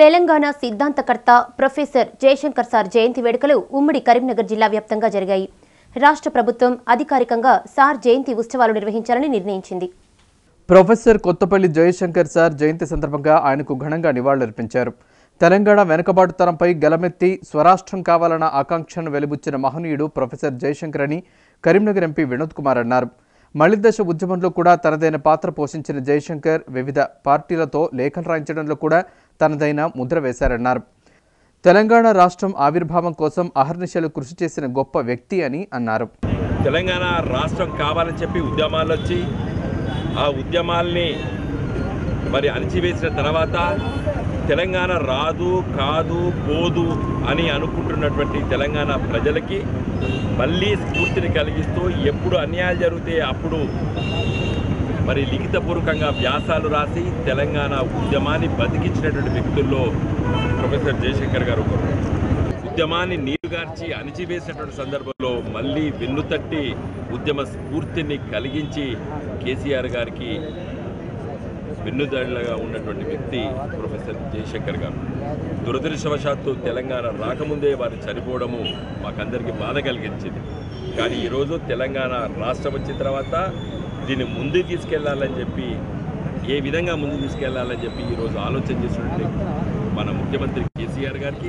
తెలంగాణ సిద్ధాంతకర్త professor Jayashankar sir జయంతి వేడుకలు ఉమ్మడి కరీంనగర్ జిల్లా వ్యాప్తంగా జరిగాయి రాష్ట్ర ప్రభుత్వం అధికారికంగా సార్ జయంతి ఉత్సవాలు నిర్వహించాలని నిర్ణయించింది ప్రొఫెసర్ కొత్తపల్లి జయశంకర్ సార్ జయంతి సందర్భంగా ఆయనకు ఘనంగా నివాళులర్పించారు తెలంగాణ వెనుకబాటుతనంపై గలమెత్తి స్వరాష్ట్రం కావాలన్న ఆకాంక్షను వెలిబుచ్చిన మహనీయుడు ప్రొఫెసర్ జయశంకర్ అని కరీంనగర్ ఎంపీ వినోద్ కుమార్ అన్నారు మలిదశ ఉద్యమంలో కూడా తనదైన పాత్ర పోషించిన జయశంకర్ వివిధ పార్టీలతో లేఖలు రాయించడంలో కూడా తనదైన ముద్ర వేశారన్నారు తెలంగాణ రాష్ట్రం ఆవిర్భావం కోసం అహర్నిశలు కృషి చేసిన గొప్ప వ్యక్తి అని అన్నారు తెలంగాణ రాష్ట్రం కావాలని చెప్పి ఉద్యమాలు వచ్చి ఆ ఉద్యమాల్ని మరి అణిచివేసిన తర్వాత తెలంగాణ రాదు కాదు పోదు అని అనుకుంటున్నటువంటి తెలంగాణ ప్రజలకి మళ్ళీ స్ఫూర్తిని కలిగిస్తూ ఎప్పుడు అన్యాయాలు జరిగితే అప్పుడు మరి లిఖితపూర్వకంగా వ్యాసాలు రాసి తెలంగాణ ఉద్యమాన్ని బతికించినటువంటి వ్యక్తుల్లో ప్రొఫెసర్ జయశంకర్ గారు ఒకరు ఉద్యమాన్ని నీరుగార్చి అణిచివేసినటువంటి సందర్భంలో మళ్ళీ వెన్నుతట్టి ఉద్యమ స్ఫూర్తిని కలిగించి కేసీఆర్ గారికి వెన్నుదళ్ళగా ఉన్నటువంటి వ్యక్తి ప్రొఫెసర్ జయశంకర్ గారు దురదృష్టవశాత్తు తెలంగాణ రాకముందే వారు చనిపోవడము మాకందరికీ బాధ కలిగించింది కానీ ఈరోజు తెలంగాణ రాష్ట్రం వచ్చిన తర్వాత దీన్ని ముందుకు తీసుకెళ్లాలని చెప్పి ఏ విధంగా ముందుకు తీసుకెళ్లాలని చెప్పి ఈరోజు ఆలోచన చేసినట్టు మన ముఖ్యమంత్రి కేసీఆర్ గారికి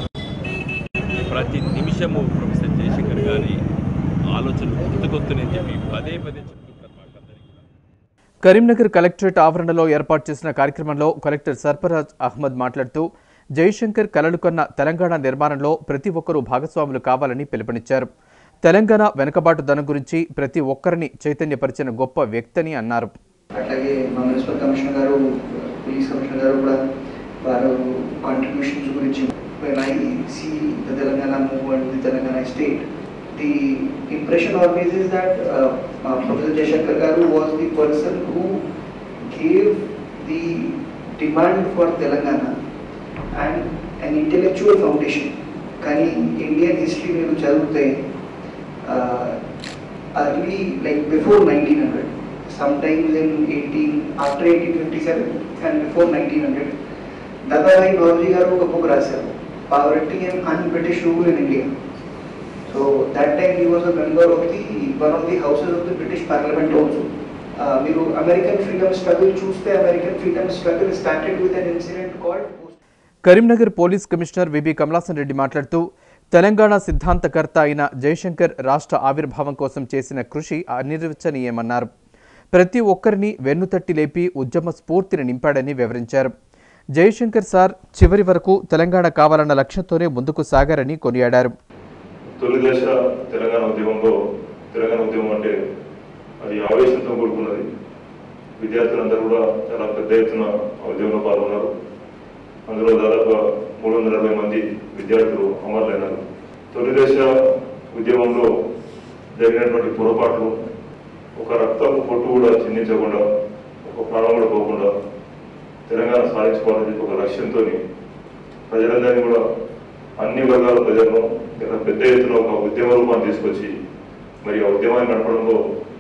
ప్రతి నిమిషము ప్రొఫెసర్ జయశంకర్ గారి ఆలోచనలు గుర్తుకొస్తున్నాయని చెప్పి పదే పదే చెప్తుంటారు మాకందరికీ కూడా. కరీంనగర్ కలెక్టరేట్ ఆవరణలో ఏర్పాటు చేసిన కార్యక్రమంలో కలెక్టర్ సర్ఫరాజ్ అహ్మద్ మాట్లాడుతూ జయశంకర్ కలలు కన్న తెలంగాణ నిర్మాణంలో ప్రతి ఒక్కరూ భాగస్వాములు కావాలని పిలుపునిచ్చారు తెలంగాణ వెనుకబాటుదనం గురించి ప్రతి ఒక్కరిని చైతన్యపరిచిన గొప్ప వ్యక్తని అన్నారు అట్లాగే మా మున్సిపల్ కమిషనర్ గారు పోలీస్ కమిషనర్ గారు కూడా వారు కాంట్రిబ్యూషన్స్ గురించి when I see the Telangana movement, the Telangana state, the impression always is that uh, uh, Professor Jayashankar Garu was the person who gave the demand for Telangana and an intellectual foundation. కానీ Indian history మీరు చదివితే early like before nineteen hundred sometimes in 18 after 1857 and before 1900 Dadabhai Naoroji గారు ఒక book రాశారు poverty and un British rule in India so that time he was a member of the one of the houses of the British parliament also మీరు American freedom struggle చూస్తే American freedom struggle started with an incident called Karimnagar police commissioner V B Kamal Haasan Reddy మాట్లాడుతూ తెలంగాణ సిద్ధాంతకర్త అయిన జయశంకర్ రాష్ట్ర ఆవిర్భావం కోసం చేసిన కృషి అనిర్వచనీయమన్నారు ప్రతి ఒక్కరిని వెన్నుతట్టి లేపి ఉద్యమ స్ఫూర్తిని నింపాడని వివరించారు జయశంకర్ సార్ చివరి వరకు తెలంగాణ కావాలన్న లక్ష్యంతోనే ముందుకు సాగారని కొనియాడారు తొలి దశ తెలంగాణ ఉద్యమంలో తెలంగాణ ఉద్యమం అంటే అది ఆవేశంతో కూడుకున్నది విద్యార్థులందరూ కూడా చాలా పెద్ద ఎత్తున ఆ ఉద్యమంలో పాల్గొన్నారు అందులో దాదాపు మూడు వందల అరవై మంది విద్యార్థులు అమరులైనారు తొలి దశ ఉద్యమంలో జరిగినటువంటి పొరపాట్లు ఒక రక్తం పొట్టు కూడా చిందించకుండా ఒక ప్రాణం కూడా పోకుండా తెలంగాణ సాధించుకోవాలని చెప్పి ఒక లక్ష్యంతో ప్రజలందరినీ కూడా అన్ని వర్గాల ప్రజలను ఇలా పెద్ద ఎత్తున ఒక ఉద్యమ రూపాన్ని తీసుకొచ్చి మరి ఆ ఉద్యమాన్ని నడపడంలో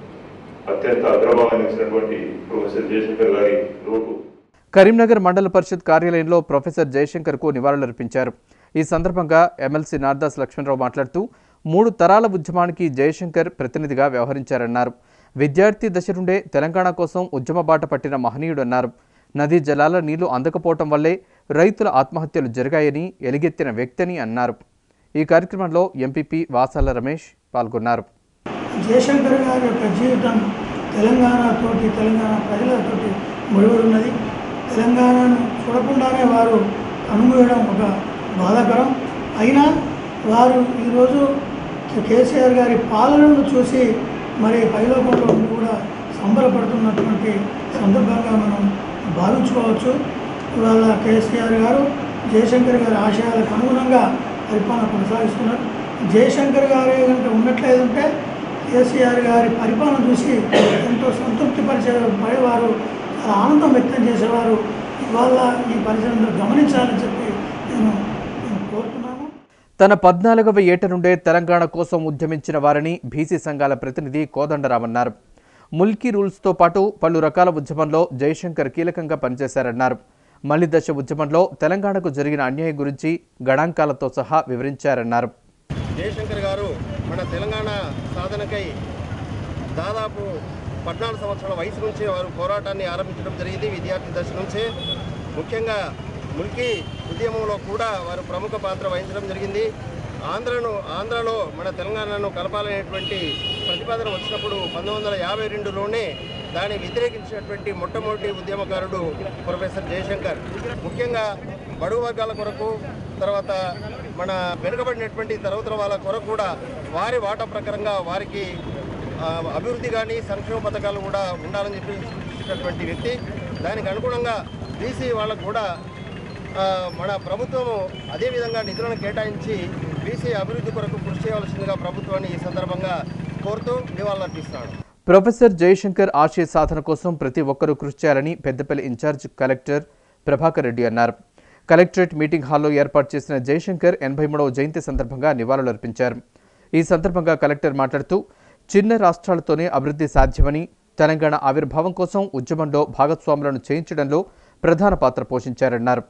అత్యంత అగ్రభాగాన్ని ఇచ్చినటువంటి ప్రొఫెసర్ జయశంకర్ గారి లోటు కరీంనగర్ మండల పరిషత్ కార్యాలయంలో ప్రొఫెసర్ జయశంకర్కు నివాళులర్పించారు ఈ సందర్భంగా ఎమ్మెల్సీ నార్దాస్ లక్ష్మణరావు మాట్లాడుతూ మూడు తరాల ఉద్యమానికి జయశంకర్ ప్రతినిధిగా వ్యవహరించారన్నారు విద్యార్థి దశ నుండే తెలంగాణ కోసం ఉద్యమ బాట పట్టిన మహనీయుడన్నారు నదీ జలాల నీళ్లు అందకపోవటం వల్లే రైతుల ఆత్మహత్యలు జరిగాయని ఎలుగెత్తిన వ్యక్తిని అన్నారు ఈ కార్యక్రమంలో ఎంపీపీ వాసాల రమేష్ పాల్గొన్నారు జయశంకర్ గారి యొక్క జీవితం తెలంగాణతోటి తెలంగాణ ప్రజలతోటి ముడిపడి ఉన్నది తెలంగాణను చూడకుండానే వారు కనుమూయడం ఒక బాధాకరం అయినా వారు ఈరోజు కేసీఆర్ గారి పాలనను చూసి మరి పైలోకంలో ఉండి కూడా సంబరపడుతున్నటువంటి సందర్భంగా మనం భావించుకోవచ్చు ఇవాళ కేసీఆర్ గారు జయశంకర్ గారి ఆశయాలకు అనుగుణంగా పరిపాలన కొనసాగిస్తున్నారు జయశంకర్ గారే కనుక ఉన్నట్లేదంటే కేసీఆర్ గారి పరిపాలన చూసి ఎంతో సంతృప్తి పరిచే పడేవారు చాలా ఆనందం వ్యక్తం చేసేవారు ఇవాళ ఈ పరిశ్రమను గమనించాలని చెప్పి నేను నేను కోరుతున్నాను తన పద్నాలుగవ ఏట నుండే తెలంగాణ కోసం ఉద్యమించిన వారిని బీసీ సంఘాల ప్రతినిధి కోదండరామన్నారు ముల్కీ రూల్స్తో పాటు పలు రకాల ఉద్యమంలో జయశంకర్ కీలకంగా పనిచేశారన్నారు మలి దశ ఉద్యమంలో తెలంగాణకు జరిగిన అన్యాయం గురించి గణాంకాలతో సహా వివరించారన్నారు జయశంకర్ గారు మన తెలంగాణ సాధనకై దాదాపు పద్నాలుగు సంవత్సరాల వయసు నుంచే వారు పోరాటాన్ని ఆరంభించడం జరిగింది విద్యార్థి దశ నుంచే ముఖ్యంగా ముల్కీ ఉద్యమంలో కూడా వారు ప్రముఖ పాత్ర వహించడం జరిగింది ఆంధ్రను ఆంధ్రలో మన తెలంగాణను కలపాలనేటువంటి ప్రతిపాదన వచ్చినప్పుడు పంతొమ్మిది వందల యాభై రెండులోనే దాన్ని వ్యతిరేకించినటువంటి మొట్టమొదటి ఉద్యమకారుడు ప్రొఫెసర్ జయశంకర్ ముఖ్యంగా బడుగు వర్గాల కొరకు తర్వాత మన వెనుకబడినటువంటి తరగతుల వాళ్ళ కొరకు కూడా వారి వాటా ప్రకారంగా వారికి ఆ, అభివృద్ధి కానీ సంక్షేమ పథకాలు కూడా ఉండాలని చెప్పి సూచించినటువంటి వ్యక్తి దానికి అనుగుణంగా బీసీ వాళ్ళకు కూడా ఆ, మన ప్రభుత్వము అదేవిధంగా నిధులను కేటాయించి బీసీ అభివృద్ధి కొరకు కృషి చేయవలసిందిగా ప్రభుత్వాన్ని ఈ సందర్భంగా కోరుతూ నివాళులర్పిస్తున్నాను ప్రొఫెసర్ జయశంకర్ ఆశయ సాధన కోసం ప్రతి ఒక్కరూ కృషి చేయాలని పెద్దపల్లి ఇన్ఛార్జ్ కలెక్టర్ ప్రభాకర్ రెడ్డి అన్నారు కలెక్టరేట్ మీటింగ్ హాల్లో ఏర్పాటు చేసిన జయశంకర్ ఎనభై మూడవ జయంతి సందర్భంగా నివాళులర్పించారు ఈ సందర్భంగా కలెక్టర్ మాట్లాడుతూ చిన్న రాష్ట్రాలతోనే అభివృద్ధి సాధ్యమని తెలంగాణ ఆవిర్భావం కోసం ఉద్యమంలో భాగస్వాములను చేయించడంలో ప్రధాన పాత్ర పోషించారన్నారు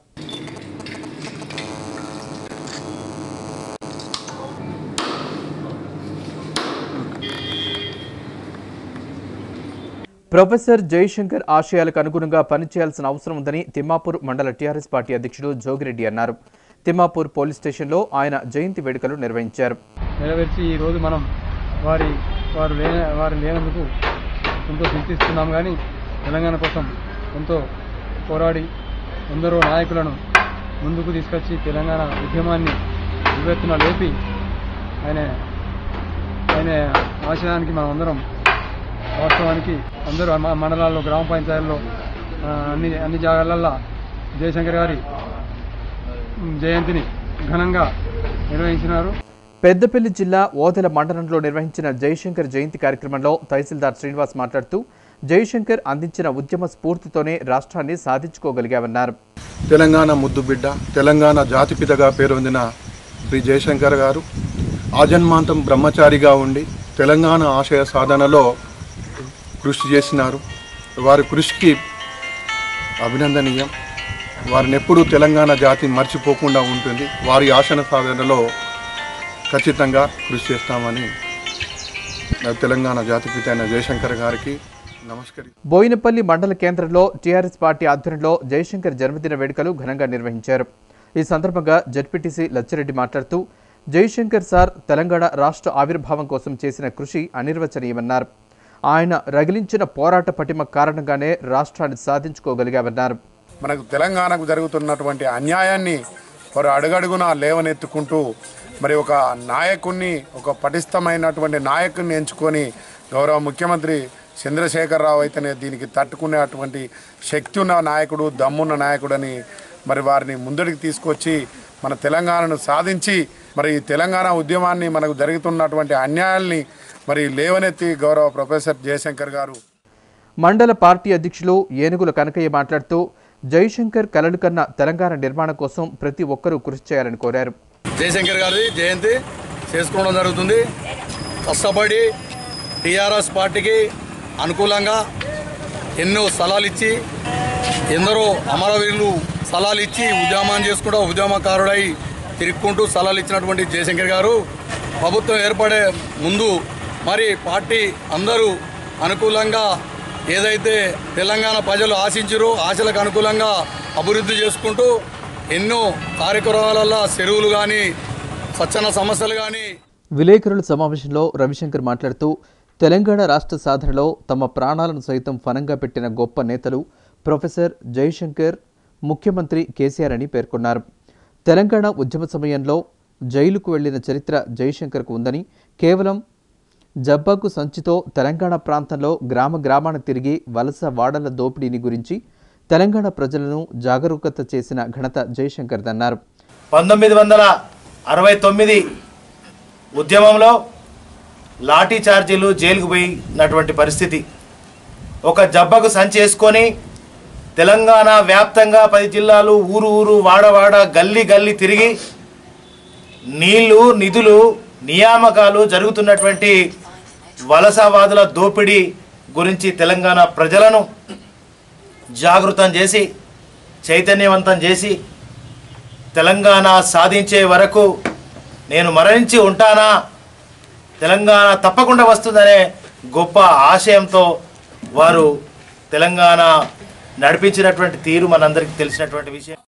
ప్రొఫెసర్ జయశంకర్ ఆశయాలకు అనుగుణంగా పనిచేయాల్సిన అవసరం ఉందని తిమ్మాపూర్ మండల టీఆర్ఎస్ పార్టీ అధ్యక్షుడు జోగిరెడ్డి అన్నారు తిమ్మాపూర్ పోలీస్ స్టేషన్లో ఆయన జయంతి వేడుకలు నిర్వహించారు నెరవేర్చి ఈరోజు మనం వారి వారు లేన వారు లేనందుకు ఎంతో చింతిస్తున్నాం కానీ తెలంగాణ కోసం ఎంతో పోరాడి ఎందరో నాయకులను ముందుకు తీసుకొచ్చి తెలంగాణ ఉద్యమాన్ని ఉవ్వెత్తున లేపి ఆయన ఆయన ఆశయానికి మనం అందరం వాస్తవానికి అందరూ మ- మండలాల్లో గ్రామ పంచాయతీల్లో ఆ, అన్ని అన్ని జాగాలల్లో జయశంకర్ గారి ఉమ్, జయంతిని ఘనంగా నిర్వహించినారు పెద్దపల్లి జిల్లా ఓదెల మండలంలో నిర్వహించిన జయశంకర్ జయంతి కార్యక్రమంలో తహసీల్దార్ శ్రీనివాస్ మాట్లాడుతూ జయశంకర్ అందించిన ఉద్యమ స్ఫూర్తితోనే రాష్ట్రాన్ని సాధించుకోగలిగామన్నారు తెలంగాణ ముద్దుబిడ్డ తెలంగాణ జాతిపితగా పేరొందిన శ్రీ జయశంకర్ గారు ఆజన్మాంతం బ్రహ్మచారిగా ఉండి తెలంగాణ ఆశయ సాధనలో కృషి చేసినారు వారి కృషికి అభినందనీయం వారిని ఎప్పుడూ తెలంగాణ జాతి మర్చిపోకుండా ఉంటుంది వారి ఆశన సాధనలో ఖచ్చితంగా కృషి చేస్తామని నా తెలంగాణ జాతిపిత అయిన జయశంకర్ గారికి నమస్కరి బోయినపల్లి మండల కేంద్రంలో టీఆర్ఎస్ పార్టీ ఆధ్వర్యంలో జయశంకర్ జన్మదిన వేడుకలు ఘనంగా నిర్వహించారు ఈ సందర్భంగా జడ్పీటీసీ లచ్చిరెడ్డి మాట్లాడుతూ జయశంకర్ సార్ తెలంగాణ రాష్ట్ర ఆవిర్భావం కోసం చేసిన కృషి అనిర్వచనీయమన్నారు ఆయన రగిలించిన పోరాట పటిమ కారణంగానే రాష్ట్రాన్ని సాధించుకోగలిగామన్నారు మనకు తెలంగాణకు జరుగుతున్నటువంటి అన్యాయాన్ని వారు అడుగడుగునా లేవనెత్తుకుంటూ మరి ఒక నాయకుణ్ణి ఒక పటిష్టమైనటువంటి నాయకుడిని ఎంచుకొని గౌరవ ముఖ్యమంత్రి చంద్రశేఖరరావు అయితేనే దీనికి తట్టుకునేటువంటి శక్తి ఉన్న నాయకుడు దమ్మున్న నాయకుడని మరి వారిని ముందడికి తీసుకొచ్చి మన తెలంగాణను సాధించి మరి ఈ తెలంగాణ ఉద్యమాన్ని మనకు జరుగుతున్నటువంటి అన్యాయాల్ని మరి లేవనెత్తి గౌరవ ప్రొఫెసర్ జయశంకర్ గారు మండల పార్టీ అధ్యక్షులు ఏనుగుల కనకయ్య మాట్లాడుతూ జయశంకర్ కలలు కన్న తెలంగాణ నిర్మాణం కోసం ప్రతి ఒక్కరూ కృషి చేయాలని కోరారు జయశంకర్ గారి జయంతి చేసుకోవడం జరుగుతుంది కష్టపడి టీఆర్ఎస్ పార్టీకి అనుకూలంగా ఎన్నో స్థలాలు ఇచ్చి ఎందరో అమరవీరులు స్థలాలు ఇచ్చి ఉద్యమం చేసుకుంటూ ఉద్యమకారుడై తిరుక్కుంటూ స్థలాలు ఇచ్చినటువంటి జయశంకర్ గారు ప్రభుత్వం ఏర్పడే ముందు మరి పార్టీ అందరూ అనుకూలంగా ఏదైతే తెలంగాణ ప్రజలు ఆశించారో ఆశలకు అనుకూలంగా అభివృద్ధి చేసుకుంటూ ఎన్నో కార్యక్రమాలలో చెరువులు కానీ స్వచ్ఛన సమస్యలు కానీ విలేకరుల సమావేశంలో రవిశంకర్ మాట్లాడుతూ తెలంగాణ రాష్ట్ర సాధనలో తమ ప్రాణాలను సైతం ఫనంగా పెట్టిన గొప్ప నేతలు ప్రొఫెసర్ జయశంకర్ ముఖ్యమంత్రి కేసీఆర్ అని పేర్కొన్నారు తెలంగాణ ఉద్యమ సమయంలో జైలుకు వెళ్లిన చరిత్ర జయశంకర్కు ఉందని కేవలం జబ్బాకు సంచితో తెలంగాణ ప్రాంతంలో గ్రామ గ్రామాన తిరిగి వలస వాడల దోపిడీని గురించి తెలంగాణ ప్రజలను జాగరూకత చేసిన ఘనత జయశంకర్దన్నారు పంతొమ్మిది వందల అరవై తొమ్మిది ఉద్యమంలో లాఠీ చార్జీలు జైలుకు పోయినటువంటి పరిస్థితి ఒక జబ్బకు సంచి వేసుకొని తెలంగాణ వ్యాప్తంగా పది జిల్లాలు ఊరు ఊరు వాడవాడ గల్లీ గల్లీ తిరిగి నీళ్లు నిధులు నియామకాలు జరుగుతున్నటువంటి వలసవాదుల దోపిడీ గురించి తెలంగాణ ప్రజలను జాగృతం చేసి చైతన్యవంతం చేసి తెలంగాణ సాధించే వరకు నేను మరణించి ఉంటానా తెలంగాణ తప్పకుండా వస్తుందనే గొప్ప ఆశయంతో వారు తెలంగాణ నడిపించినటువంటి తీరు మనందరికీ తెలిసినటువంటి విషయం